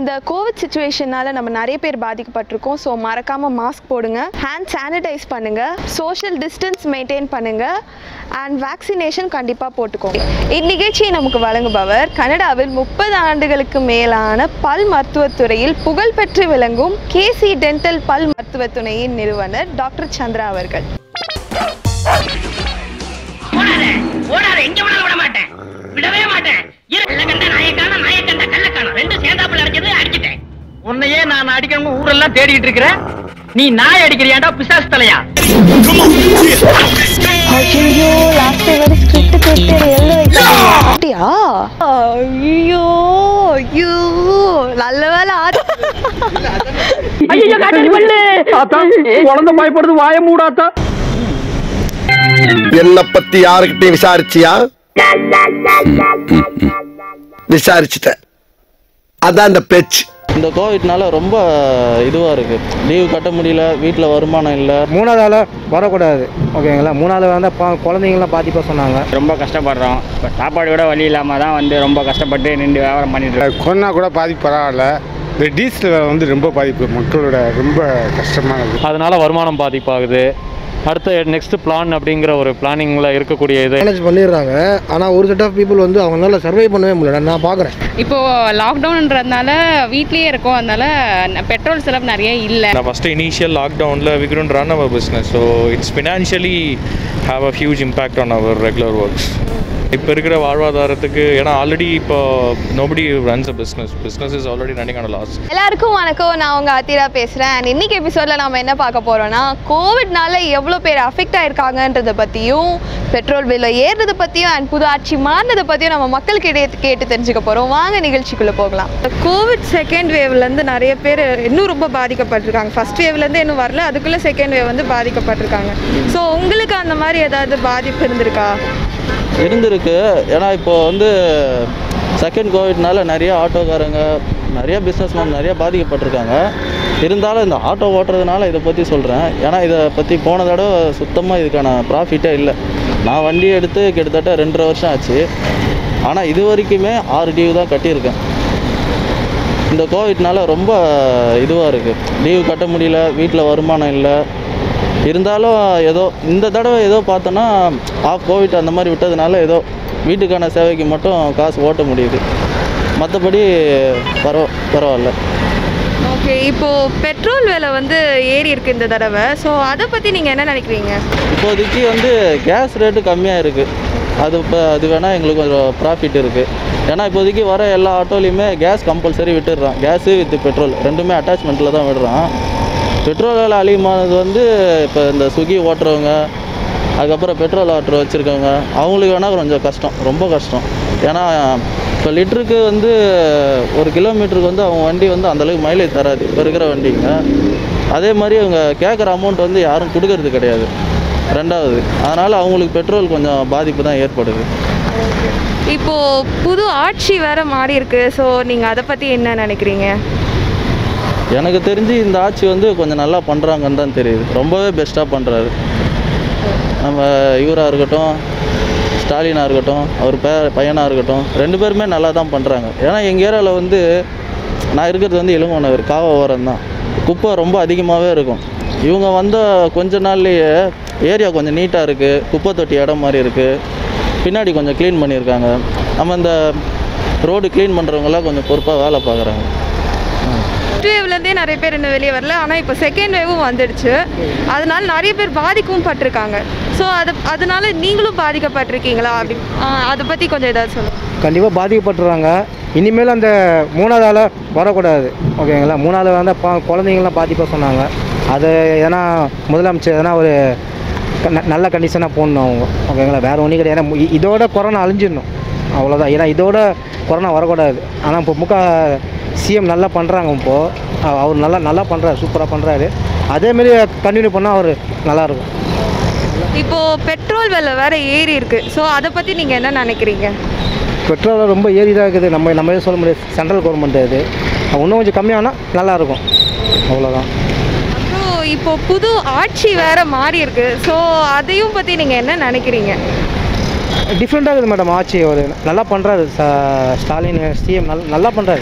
இந்த கோவிட் சுச்சுவேஷனால நம்ம நிறைய பேர் பாதிக்கப்பட்டிருக்கோம் ஸோ மறக்காம மாஸ்க் போடுங்க ஹேண்ட் சானிடைஸ் பண்ணுங்க சோஷியல் டிஸ்டன்ஸ் மெயின்டைன் பண்ணுங்க அண்ட் வேக்சினேஷன் கண்டிப்பாக போட்டுக்கோங்க இந்நிகழ்ச்சியை நமக்கு வழங்குபவர் கனடாவில் முப்பது ஆண்டுகளுக்கு மேலான பல் மருத்துவத்துறையில் புகழ்பெற்று விளங்கும் கேசி டென்டல் பல் மருத்துவத்துறையின் நிறுவனர் டாக்டர் சந்திரா அவர்கள் ஓடாத ஓடாத எங்க வேணாலும் விட மாட்டேன் விடவே மாட்டேன் இரு கல்ல கண்ட நாயக்கான நாயக்கண்ட கள்ளக்கான ரெண்டும் சேர்ந்தாப்புல அடிச்சது அடிச்சிட்டேன் உன்னையே நான் அடிக்கணும் ஊரெல்லாம் தேடிட்டு இருக்கிறேன் நீ நாய் அடிக்கிறியாடா பிசாசு தலையா ஐயோ லாஸ்ட் டைம் வரை ஸ்கிரிப்ட் கேட்டு எழுத வைக்கியா ஐயோ ஐயோ நல்ல வேலை ஆறு ஐயோ காட்டாடி பல்லு குழந்தை பயப்படுது வாய மூடாத்தா என்ன பத்தி யாருக்கிட்டையும் விசாரிச்சியா விசாரிச்சுட்டேன் அதான் இந்த பேச்சு இந்த கோவிட்னால ரொம்ப இதுவாக இருக்குது லீவு கட்ட முடியல வீட்டில் வருமானம் இல்லை மூணாவது ஆள வரக்கூடாது ஓகேங்களா மூணாவது வந்தால் பா குழந்தைங்களாம் பாதிப்பாக சொன்னாங்க ரொம்ப கஷ்டப்படுறோம் இப்போ சாப்பாடு கூட வழி இல்லாமல் தான் வந்து ரொம்ப கஷ்டப்பட்டு நின்று வியாபாரம் பண்ணிட்டு இருக்கோம் கொரோனா கூட பாதிப்பு பரவாயில்ல இந்த டீசல் விலை வந்து ரொம்ப பாதிப்பு மக்களோட ரொம்ப கஷ்டமானது அதனால வருமானம் பாதிப்பாகுது அடுத்த நெக்ஸ்ட் பிளான் அப்படிங்கிற ஒரு பிளானிங்கில் இருக்கக்கூடிய இது மேனேஜ் பண்ணிடுறாங்க ஆனால் ஒரு செட் ஆஃப் பீப்புள் வந்து அவங்களால சர்வை பண்ணவே முடியல நான் பார்க்குறேன் இப்போ லாக்டவுன்ன்றதுனால வீட்லயே இருக்கோம் அதனால ந- பெட்ரோல் செலவு நிறைய இல்லை நான் ஃபஸ்ட்டு இனிஷியல் லாக்டவுனில் we couldn't run our business so it's financially have a huge impact on our regular works இப்போ இருக்கிற வாழ்வாதாரத்துக்கு ஏன்னா ஆல்ரெடி இப்போ nobody runs a business business is already running on loss எல்லாருக்கும் வணக்கம் நான் உங்க அத்திரா பேசுறேன் And இன்னைக்கு எபிசோட்ல நாம என்ன பார்க்க போறோம்னா கோவிட்னால எவ்வளோ பேர் அஃபெக்ட் ஆயிருக்காங்கன்றத பத்தியும் பெட்ரோல் விலை ஏறுறத பத்தியும் அண்ட் புது ஆட்சி மாறினதை பத்தியும் நம்ம மக்களுக்கு இடையே கேட்டு தெரிஞ்சுக்க போறோம் வாங்க நிகழ்ச்சிக்குள்ள போகலாம் கோவிட் செகண்ட் வேவ்ல இருந்து நிறைய பேர் இன்னும் ரொம்ப பாதிக்கப்பட்டிருக்காங்க ஃபர்ஸ்ட் வேவ்ல இருந்து இன்னும் வரல அதுக்குள்ள செகண்ட் வேவ் வந்து பாதிக்கப்பட்டிருக்காங்க ஸோ உங்களுக்கு அந்த மாதிரி ஏதாவது பாதிப்பு இருந்திருக்கா இருந்திருக்கு ஏன்னா இப்போ வந்து செகண்ட் கோவிட்னால நிறைய ஆட்டோக்காரங்க நிறைய பிஸ்னஸ் மேன் நிறைய பாதிக்கப்பட்டிருக்காங்க இருந்தாலும் இந்த ஆட்டோ ஓட்டுறதுனால இதை பற்றி சொல்கிறேன் ஏன்னா இதை பற்றி போன தடவை சுத்தமாக இதுக்கான ப்ராஃபிட்டே இல்லை நான் வண்டி எடுத்து கிட்டத்தட்ட ரெண்டரை வருஷம் ஆச்சு ஆனால் இது வரைக்குமே ஆறு டியூ தான் கட்டியிருக்கேன் இந்த கோவிட்னால ரொம்ப இதுவாக இருக்குது லீவு கட்ட முடியல வீட்டில் வருமானம் இல்லை இருந்தாலும் ஏதோ இந்த தடவை ஏதோ பார்த்தோன்னா ஆஃப் கோவிட் அந்த மாதிரி விட்டதுனால ஏதோ வீட்டுக்கான சேவைக்கு மட்டும் காசு ஓட்ட முடியுது மற்றபடி பரவ பரவாயில்ல ஓகே இப்போ பெட்ரோல் விலை வந்து ஏறி இருக்கு இந்த தடவை ஸோ அதை பத்தி நீங்க என்ன நினைக்கிறீங்க இப்போதைக்கு வந்து கேஸ் ரேட்டு கம்மியாக இருக்குது அது இப்போ அது வேணால் எங்களுக்கு கொஞ்சம் ப்ராஃபிட் இருக்குது ஏன்னா இப்போதைக்கு வர எல்லா ஆட்டோலையுமே கேஸ் கம்பல்சரி விட்டுடுறான் கேஸு வித் பெட்ரோல் ரெண்டுமே அட்டாச்மெண்ட்டில் தான் விடுறான் பெட்ரோல் விலை அதிகமானது வந்து இப்போ இந்த ஸ்விக்கி ஓட்டுறவங்க அதுக்கப்புறம் பெட்ரோல் ஆட்டோ வச்சுருக்கவங்க அவங்களுக்கு வேணால் கொஞ்சம் கஷ்டம் ரொம்ப கஷ்டம் ஏன்னா இப்போ லிட்டருக்கு வந்து ஒரு கிலோமீட்டருக்கு வந்து அவங்க வண்டி வந்து அந்தளவுக்கு மைலேஜ் தராது இப்போ இருக்கிற வண்டிங்க அதே மாதிரி அவங்க கேட்குற அமௌண்ட் வந்து யாரும் கொடுக்கறது கிடையாது ரெண்டாவது அதனால் அவங்களுக்கு பெட்ரோல் கொஞ்சம் பாதிப்பு தான் ஏற்படுது இப்போ புது ஆட்சி வேற மாறி இருக்கு ஸோ நீங்க அதை பத்தி என்ன நினைக்கிறீங்க எனக்கு தெரிஞ்சு இந்த ஆட்சி வந்து கொஞ்சம் நல்லா பண்ணுறாங்கன்னு தான் தெரியுது ரொம்பவே பெஸ்ட்டாக பண்ணுறாரு நம்ம இவராக இருக்கட்டும் ஸ்டாலினாக இருக்கட்டும் அவர் பே பையனாக இருக்கட்டும் ரெண்டு பேருமே நல்லா தான் பண்ணுறாங்க ஏன்னா எங்கள் ஏரியாவில் வந்து நான் இருக்கிறது வந்து இளங்கோநகர் காவ ஓரம் தான் குப்பை ரொம்ப அதிகமாகவே இருக்கும் இவங்க வந்த கொஞ்ச நாள்லேயே ஏரியா கொஞ்சம் நீட்டாக இருக்குது குப்பை தொட்டி இடம் மாதிரி இருக்குது பின்னாடி கொஞ்சம் க்ளீன் பண்ணியிருக்காங்க நம்ம இந்த ரோடு க்ளீன் பண்ணுறவங்களாம் கொஞ்சம் பொறுப்பாக வேலை பார்க்குறாங்க ஃபர்ஸ்ட் வேவ்லேருந்தே நிறைய பேர் இன்னும் வெளியே வரல ஆனால் இப்போ செகண்ட் வேவும் வந்துடுச்சு அதனால நிறைய பேர் பாதிக்கவும் பட்டிருக்காங்க ஸோ அது அதனால நீங்களும் பாதிக்கப்பட்டிருக்கீங்களா அப்படி ஆ, அதை பற்றி கொஞ்சம் ஏதாவது சொல்லுங்கள் கண்டிப்பாக பாதிக்கப்பட்டுறாங்க இனிமேல் அந்த மூணாவது ஆள வரக்கூடாது ஓகேங்களா மூணாவது வந்தால் பா குழந்தைங்களாம் பாதிப்பாக சொன்னாங்க அது எதனா முதலமைச்சர் எதனா ஒரு க- ந- நல்ல கண்டிஷனாக போடணும் அவங்க ஓகேங்களா வேறு ஒன்றும் கிடையாது ஏன்னா இ- இதோட கொரோனா அழிஞ்சிடணும் அவ்வளோதான் ஏன்னா இதோட கொரோனா வரக்கூடாது ஆனால் இப்போ முக சிஎம் நல்லா பண்ணுறாங்க இப்போது அவர் நல்லா நல்லா பண்ணுறாரு சூப்பராக பண்ணுறாரு அதேமாரி கண்டினியூ பண்ணால் அவர் நல்லாயிருக்கும் இப்போ பெட்ரோல் விலை வேற ஏறி இருக்கு ஸோ அதை பற்றி நீங்கள் என்ன நினைக்கிறீங்க பெட்ரோல் ரொம்ப ஏறி தான் இருக்குது நம்ம நம்ம எதுவும் சொல்ல முடியாது சென்ட்ரல் கவர்மெண்ட் இது இன்னும் கொஞ்சம் கம்மியானா நல்லாயிருக்கும் அவ்வளோதான் அப்புறம் இப்போ புது ஆட்சி வேற மாறி இருக்கு ஸோ அதையும் பற்றி நீங்கள் என்ன நினைக்கிறீங்க டிஃப்ரெண்ட்டாக இருக்குது மேடம் ஆட்சி அவர் நல்லா பண்ணுறாரு ஸ்டாலின் சிஎம் நல்லா நல்லா பண்ணுறாரு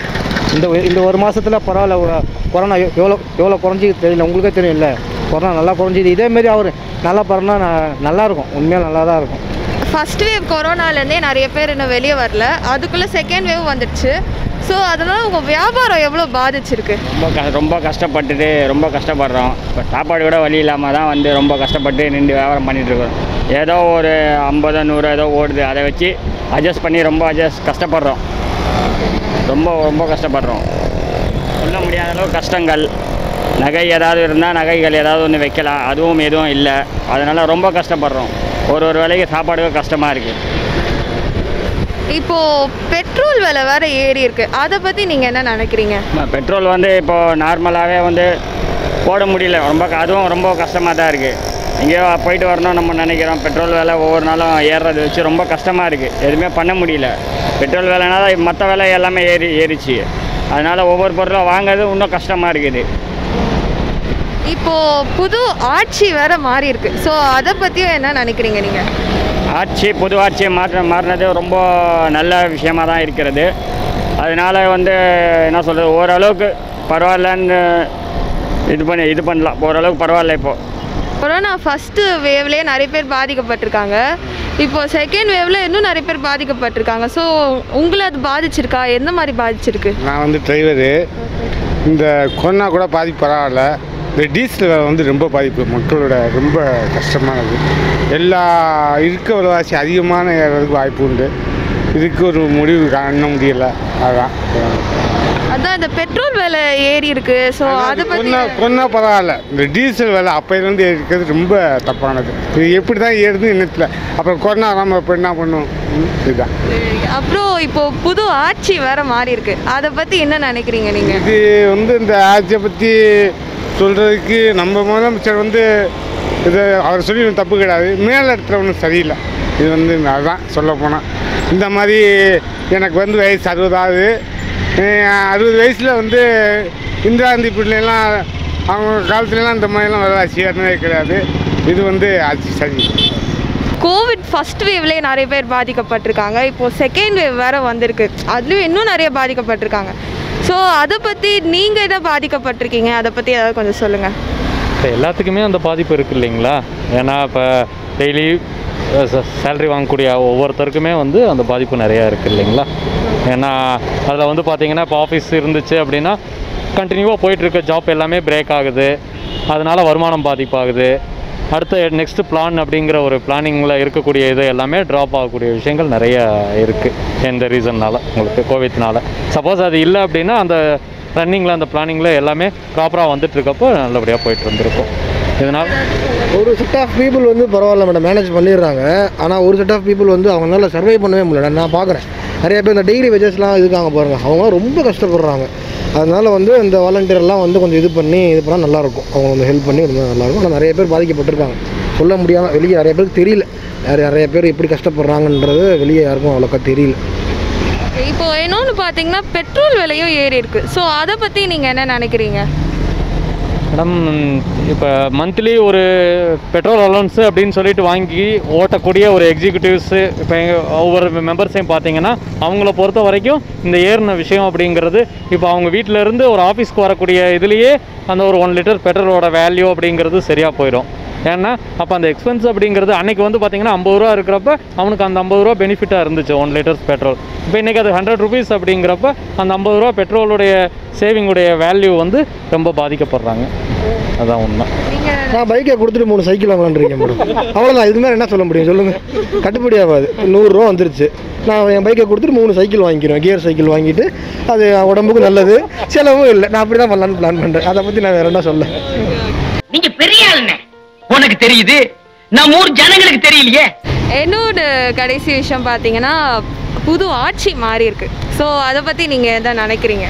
இந்த ஒரு- இந்த ஒரு மாதத்தில் பரவாயில்ல ஒரு கொரோனா எவ்- எவ்வளோ எவ்வளோ குறைஞ்சி தெரியல உங்களுக்கே தெரியும்ல கொரோனா நல்லா குறைஞ்சிது இதேமாரி அவர் நல்லா பரனா நல்லாயிருக்கும் உண்மையாக நல்லா தான் இருக்கும் ஃபர்ஸ்ட் வேவ் கொரோனாலேருந்தே நிறைய பேர் இன்னும் வெளியே வரல அதுக்குள்ளே செகண்ட் வேவ் வந்துடுச்சு ஸோ அதனால் உங்கள் வியாபாரம் எவ்வளோ பாதிச்சிருக்கு ரொம்ப க ரொம்ப கஷ்டப்பட்டுட்டு ரொம்ப கஷ்டப்படுறோம் இப்போ சாப்பாடு கூட வழி இல்லாமல் தான் வந்து ரொம்ப கஷ்டப்பட்டு நின்று வியாபாரம் பண்ணிட்டு இருக்கோம் ஏதோ ஒரு ஐம்பதோ நூறு ஏதோ ஓடுது அதை வச்சு அட்ஜஸ்ட் பண்ணி ரொம்ப அட்ஜஸ்ட் கஷ்டப்படுறோம் ரொம்ப ரொம்ப கஷ்டப்படுறோம் சொல்ல முடியாத அளவு கஷ்டங்கள் நகை ஏதாவது இருந்தால் நகைகள் ஏதாவது ஒன்று வைக்கலாம் அதுவும் எதுவும் இல்லை அதனால் ரொம்ப கஷ்டப்படுறோம் ஒரு ஒரு வேலைக்கு சாப்பாடுக்கு கஷ்டமாக இருக்குது இப்போது பெட்ரோல் விலை வேற ஏறி இருக்கு அதை பற்றி நீங்கள் என்ன நினைக்கிறீங்க பெட்ரோல் வந்து இப்போ நார்மலாகவே வந்து போட முடியல ரொம்ப க- அதுவும் ரொம்ப கஷ்டமாக தான் இருக்குது எங்கேயோ போயிட்டு வரணும் நம்ம நினைக்கிறோம் பெட்ரோல் விலை ஒவ்வொரு நாளும் ஏறுறது வச்சு ரொம்ப கஷ்டமாக இருக்குது எதுவுமே பண்ண முடியல பெட்ரோல் விலைனால மற்ற விலை எல்லாமே ஏறி ஏறிச்சு அதனால் ஒவ்வொரு பொருளும் வாங்குறது இன்னும் கஷ்டமாக இருக்குது இப்போது புது ஆட்சி வேற மாறி இருக்கு ஸோ அதை பற்றியும் என்ன நினைக்கிறீங்க நீங்கள் ஆட்சி புது ஆட்சி மாற்ற மாறினது ரொம்ப நல்ல விஷயமா தான் இருக்கிறது அதனால் வந்து என்ன சொல்கிறது ஓரளவுக்கு பரவாயில்லன்னு இது பண்ணி இது பண்ணலாம் ஓரளவுக்கு பரவாயில்ல இப்போது கொரோனா ஃபஸ்ட்டு வேவ்லேயே நிறைய பேர் பாதிக்கப்பட்டிருக்காங்க இப்போ செகண்ட் வேவ்ல இன்னும் நிறைய பேர் பாதிக்கப்பட்டிருக்காங்க ஸோ உங்களை அது பாதிச்சிருக்கா எந்த மாதிரி பாதிச்சிருக்கு நான் வந்து டிரைவரு இந்த கொரோனா கூட பாதிப்பு பரவாயில்ல இந்த டீசல் விலை வந்து ரொம்ப பாதிப்பு மக்களோட ரொம்ப கஷ்டமானது எல்லா இருக்க விலைவாசி அதிகமான ஏறதுக்கு வாய்ப்பு உண்டு இதுக்கு ஒரு முடிவு காண முடியல அதான் அதான் இந்த பெட்ரோல் விலை ஏறி இருக்கு ஸோ அதை பற்றி கொரோனா கொரோனா பரவாயில்ல இந்த டீசல் விலை அப்போலேருந்து இருக்கிறது ரொம்ப தப்பானது இது எப்படி தான் ஏறுதுன்னு என்னத்தில் அப்புறம் கொரோனா நம்ம இப்போ என்ன பண்ணும் ம், இதுதான் அப்புறம் இப்போ புது ஆட்சி வேற மாறி இருக்கு அதை பற்றி என்ன நினைக்கிறீங்க நீங்கள் இது வந்து இந்த ஆட்சியை பற்றி சொல்கிறதுக்கு நம்ம முதலமைச்சர் வந்து இது அவர் சொல்லி ஒண்ணும் தப்பு கிடையாது மேல் இடத்துல ஒன்றும் சரியில்லை இது வந்து அதுதான் சொல்ல போனால் இந்த மாதிரி எனக்கு வந்து வயசு அறுபதாவது அறுபது வயசில் வந்து இந்திரா காந்தி பிள்ளைலாம் அவங்க காலத்துலலாம் இந்த மாதிரிலாம் விலைவாசி ஏறினதே கிடையாது இது வந்து ஆட்சி சரி கோவிட் ஃபர்ஸ்ட் வேவ்லேயே நிறைய பேர் பாதிக்கப்பட்டிருக்காங்க இப்போ செகண்ட் வேவ் வேற வந்திருக்கு அதுலேயும் இன்னும் நிறைய பாதிக்கப்பட்டிருக்காங்க ஸோ அதை பற்றி நீங்கள் எதை பாதிக்கப்பட்டிருக்கீங்க அதை பற்றி ஏதாவது கொஞ்சம் சொல்லுங்கள் இப்போ எல்லாத்துக்குமே அந்த பாதிப்பு இருக்குது இல்லைங்களா ஏன்னா இப்போ டெய்லி சேலரி வாங்கக்கூடிய ஒவ்வொருத்தருக்குமே வந்து அந்த பாதிப்பு நிறையா இருக்குது இல்லைங்களா ஏன்னா அதில் வந்து பார்த்தீங்கன்னா இப்போ ஆஃபீஸ் இருந்துச்சு அப்படின்னா கண்டினியூவாக போயிட்டுருக்க ஜாப் எல்லாமே பிரேக் ஆகுது அதனால் வருமானம் பாதிப்பாகுது அடுத்த நெக்ஸ்ட் பிளான் அப்படிங்கிற ஒரு பிளானிங்கில் இருக்கக்கூடிய இது எல்லாமே ட்ராப் ஆகக்கூடிய விஷயங்கள் நிறைய இருக்குது எந்த ரீசன்னால் உங்களுக்கு கோவிட்னால சப்போஸ் அது இல்லை அப்படின்னா அந்த ரன்னிங்கில் அந்த பிளானிங்கில் எல்லாமே ப்ராப்பராக வந்துட்டு இருக்கப்போ நல்லபடியாக போயிட்டு இருந்திருக்கும் இதனால் ஒரு செட் ஆஃப் பீப்புள் வந்து பரவாயில்ல மேடம் மேனேஜ் பண்ணிடுறாங்க ஆனால் ஒரு செட் ஆஃப் பீப்புள் வந்து அவங்களால சர்வை பண்ணவே முடியல நான் பார்க்குறேன் நிறைய பேர் இந்த டெய்லி வெஜஸ்லாம் இருக்காங்க பாருங்கள் அவங்க ரொம்ப கஷ்டப்படுறாங்க அதனால் வந்து இந்த வாலண்டியர்லாம் வந்து கொஞ்சம் இது பண்ணி இது பண்ணால் நல்லாயிருக்கும் அவங்க வந்து ஹெல்ப் பண்ணி இருந்தால் நல்லாயிருக்கும் ஆனால் நிறைய பேர் பாதிக்கப்பட்டிருக்காங்க சொல்ல முடியாமல் வெளியே நிறைய பேருக்கு தெரியல நிறைய நிறைய பேர் எப்படி கஷ்டப்படுறாங்கன்றது வெளியே யாருக்கும் அவ்வளோக்கா தெரியல இப்போ இன்னொன்று பார்த்தீங்கன்னா பெட்ரோல் விலையும் ஏறி இருக்கு ஸோ அதை பற்றி நீங்கள் என்ன நினைக்கிறீங்க மேடம் இப்போ மந்த்லி ஒரு பெட்ரோல் அலவன்ஸு அப்படின்னு சொல்லிட்டு வாங்கி ஓட்டக்கூடிய ஒரு எக்ஸிக்யூட்டிவ்ஸு இப்போ ஒவ்வொரு மெம்பர்ஸையும் பார்த்தீங்கன்னா அவங்கள பொறுத்த வரைக்கும் இந்த ஏறின விஷயம் அப்படிங்கிறது இப்போ அவங்க வீட்டில் இருந்து ஒரு ஆஃபீஸ்க்கு வரக்கூடிய இதுலேயே அந்த ஒரு ஒன் லிட்டர் பெட்ரோலோட வேல்யூ அப்படிங்கிறது சரியாக போயிடும் ஏன்னா அப்போ அந்த எக்ஸ்பென்ஸ் அப்படிங்கிறது அன்னைக்கு வந்து பார்த்தீங்கன்னா ஐம்பது ரூபா இருக்கிறப்ப அவனுக்கு அந்த ஐம்பது ரூபா பெனிஃபிட்டாக இருந்துச்சு ஒன் லிட்டர்ஸ் பெட்ரோல் இப்போ இன்றைக்கி அது ஹண்ட்ரட் ருபீஸ் அப்படிங்கிறப்ப அந்த ஐம்பது ரூபா பெட்ரோலுடைய சேவிங்குடைய வேல்யூ வந்து ரொம்ப பாதிக்கப்படுறாங்க அதான் உண்மை நான் பைக்கை கொடுத்துட்டு மூணு சைக்கிள் வாங்கலான்னு இருக்கேன் மேடம் அவ்வளோதான் இது மாதிரி என்ன சொல்ல முடியும் சொல்லுங்கள் கட்டுப்படி ஆகாது நூறுரூவா வந்துருச்சு நான் என் பைக்கை கொடுத்துட்டு மூணு சைக்கிள் வாங்கிக்கிறேன் கியர் சைக்கிள் வாங்கிட்டு அது உடம்புக்கு நல்லது செலவும் இல்லை நான் அப்படி தான் பண்ணலான்னு பிளான் பண்ணுறேன் அதை பற்றி நான் வேற என்ன சொல்ல நீங்க பெரிய ஆளுங்க உனக்கு தெரியுது நம்ம ஊர் ஜனங்களுக்கு தெரியலையே இன்னொரு கடைசி விஷயம் பார்த்தீங்கன்னா புது ஆட்சி மாறி இருக்கு ஸோ அதை பற்றி நீங்கள் எதை நினைக்கிறீங்க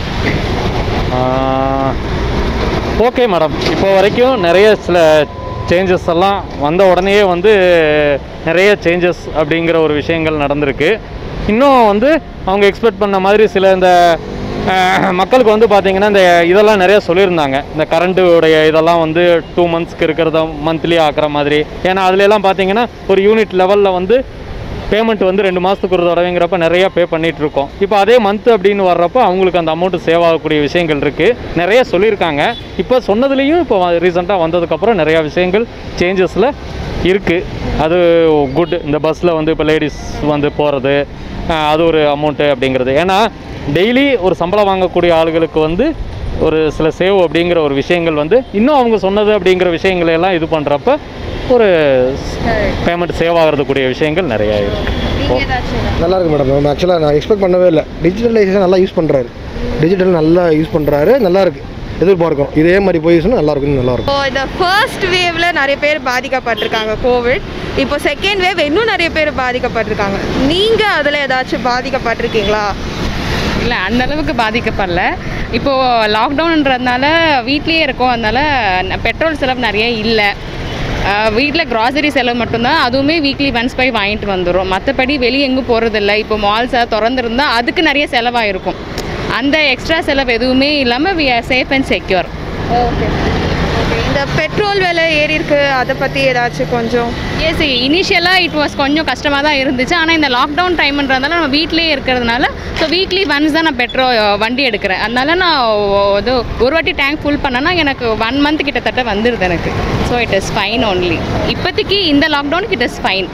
ஓகே மேடம் இப்போ வரைக்கும் நிறைய சில சேஞ்சஸ் எல்லாம் வந்த உடனேயே வந்து நிறைய சேஞ்சஸ் அப்படிங்கிற ஒரு விஷயங்கள் நடந்திருக்கு இன்னும் வந்து அவங்க எக்ஸ்பெக்ட் பண்ண மாதிரி சில இந்த அஹ், மக்களுக்கு வந்து பார்த்திங்கன்னா இந்த இதெல்லாம் நிறைய சொல்லியிருந்தாங்க இந்த கரண்ட்டுடைய இதெல்லாம் வந்து டூ மந்த்ஸ்க்கு இருக்கிறத மந்த்லி ஆக்குற மாதிரி ஏன்னா அதுல எல்லாம் பார்த்தீங்கன்னா ஒரு யூனிட் லெவலில் வந்து பேமெண்ட் வந்து ரெண்டு மாதத்துக்கு ஒரு தடவைங்கிறப்ப நிறையா பே பண்ணிட்டு இருக்கோம் இப்போ அதே மந்த் அப்படின்னு வர்றப்ப அவங்களுக்கு அந்த அமௌண்ட் சேவ் ஆகக்கூடிய விஷயங்கள் இருக்குது நிறைய சொல்லியிருக்காங்க இப்போ சொன்னதுலேயும் இப்போ ரீசெண்டாக வந்ததுக்கப்புறம் நிறையா விஷயங்கள் சேஞ்சஸில் இருக்குது அது குட் இந்த பஸ்ஸில் வந்து இப்போ லேடிஸ் வந்து போகிறது அது ஒரு அமௌண்ட்டு அப்படிங்கிறது ஏன்னா டெய்லி ஒரு சம்பளம் வாங்கக்கூடிய ஆளுகளுக்கு வந்து ஒரு சில சேவ் அப்படிங்கிற ஒரு விஷயங்கள் வந்து இன்னும் அவங்க சொன்னது அப்படிங்கிற விஷயங்களை எல்லாம் இது பண்ணுறப்ப ஒரு பேமெண்ட் சேவ் ஆகிறதுக்கூடிய விஷயங்கள் நிறையா இருக்குது நீங்கள் ஏதாச்சும் நல்லா இருக்கு மேடம் நம்ம ஆக்சுவலாக நான் எக்ஸ்பெக்ட் பண்ணவே இல்லை டிஜிட்டலைசேஷன் நல்லா யூஸ் பண்ணுறாரு டிஜிட்டல் நல்லா யூஸ் பண்ணுறாரு நல்லா இருக்கு எதிர்பார்க்கிறோம் இதே மாதிரி போய் யூஸ் நல்லா இருக்கும் நல்லா இருக்கும் இப்போ இந்த ஃபர்ஸ்ட் வேவ்ல நிறைய பேர் பாதிக்கப்பட்டிருக்காங்க கோவிட் இப்போ செகண்ட் வேவ் இன்னும் நிறைய பேர் பாதிக்கப்பட்டிருக்காங்க நீங்க அதுல ஏதாச்சும் பாதிக்கப்பட்டிருக்கீங்களா இல்லை அந்த அளவுக்கு பாதிக்கப்படல இப்போது லாக்டவுன்றதுனால வீட்லேயே இருக்கோம் அதனால ந- பெட்ரோல் செலவு நிறைய இல்லை வீட்டில் கிராசரி செலவு மட்டும்தான் அதுவுமே வீக்லி ஒன்ஸ் போய் வாங்கிட்டு வந்துடும் மற்றபடி வெளியே எங்கேயும் போகிறதில்ல இப்போ மால்ஸ் திறந்துருந்தா அதுக்கு நிறைய செலவாயிருக்கும் அந்த எக்ஸ்ட்ரா செலவு எதுவுமே இல்லாமல் we are safe and secure okay okay இந்த பெட்ரோல் விலை ஏறி இருக்கு அதை பத்தி ஏதாச்சும் கொஞ்சம் எஸ் இனிஷியலாக இட் வாஸ் கொஞ்சம் கஷ்டமாக தான் இருந்துச்சு ஆனால் இந்த லாக்டவுன் டைம்ன்றதுனால நம்ம வீட்டிலேயே இருக்கிறதுனால ஸோ வீக்லி ஒன்ஸ் தான் நான் பெட்ரோல் வண்டி எடுக்கிறேன் அதனால நான் இது ஒரு வாட்டி டேங்க் ஃபுல் பண்ணேன்னா எனக்கு ஒன் மந்த் கிட்டத்தட்ட வந்துடுது எனக்கு so it is fine only இப்போதைக்கு இந்த லாக்டவுனுக்கு இட் இஸ் ஃபைன்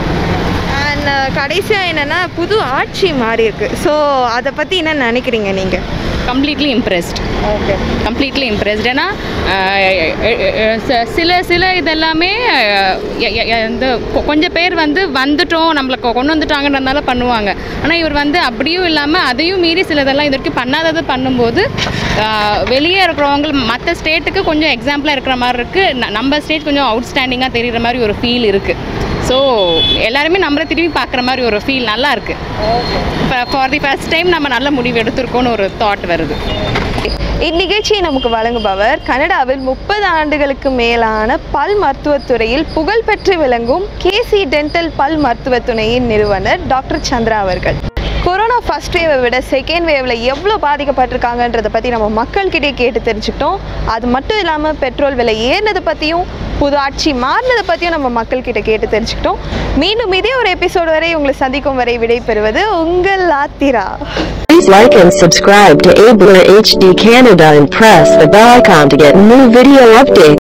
அண்ட் கடைசியாக என்னன்னா புது ஆட்சி மாறி இருக்கு ஸோ அதை பற்றி என்ன நினைக்கிறீங்க நீங்கள் completely impressed okay completely impressed ஏன்னா அஹ், அஹ், ச- சில சில இதெல்லாமே அஹ், எ- எ- எ- இந்த கொ- கொஞ்சம் பேர் வந்து வந்துட்டோம் நம்மளை கொ- கொண்டு வந்துட்டாங்கன்றதுனால பண்ணுவாங்க ஆனால் இவர் வந்து அப்படியும் இல்லாமல் அதையும் மீறி சிலதெல்லாம் இது வரைக்கும் பண்ணாததை பண்ணும்போது அஹ், வெளியே இருக்கிறவங்க மற்ற ஸ்டேட்டுக்கு கொஞ்சம் எக்ஸாம்பிளாக இருக்கிற மாதிரி இருக்குது நம்ம ஸ்டேட் கொஞ்சம் அவுட்ஸ்டாண்டிங்காக தெரிகிற மாதிரி ஒரு ஃபீல் இருக்குது ஸோ எல்லாருமே நம்மளை திரும்பி பார்க்குற மாதிரி ஒரு ஃபீல் நல்லா இருக்குது இப்போ ஃபார் தி ஃபர்ஸ்ட் டைம் நம்ம நல்ல முடிவு எடுத்திருக்கோன்னு ஒரு தாட் வருது இந்நிகழ்ச்சியை நமக்கு வழங்குபவர் கனடாவில் முப்பது ஆண்டுகளுக்கு மேலான பல் மருத்துவத்துறையில் புகழ்பெற்று விளங்கும் கேசி டென்டல் பல் மருத்துவத்துறையின் நிறுவனர் டாக்டர் சந்திரா அவர்கள் கொரோனா ஃபர்ஸ்ட் வேவை விட செகண்ட் வேவ்ல எவ்வளோ பாதிக்கப்பட்டிருக்காங்கன்றதை பற்றி நம்ம மக்கள்கிட்டே கேட்டு தெரிஞ்சுக்கிட்டோம் அது மட்டும் இல்லாமல் பெட்ரோல் விலை ஏறினதை பற்றியும் புது ஆட்சி மாறினதை பற்றியும் நம்ம மக்கள்கிட்ட கேட்டு தெரிஞ்சுக்கிட்டோம் மீண்டும் இதே ஒரு எபிசோடு வரை உங்களை சந்திக்கும் வரை விடைபெறுவது உங்கள் ஆத்திரா Please like and subscribe to Abler HD Canada and press the bell icon to get new video updates.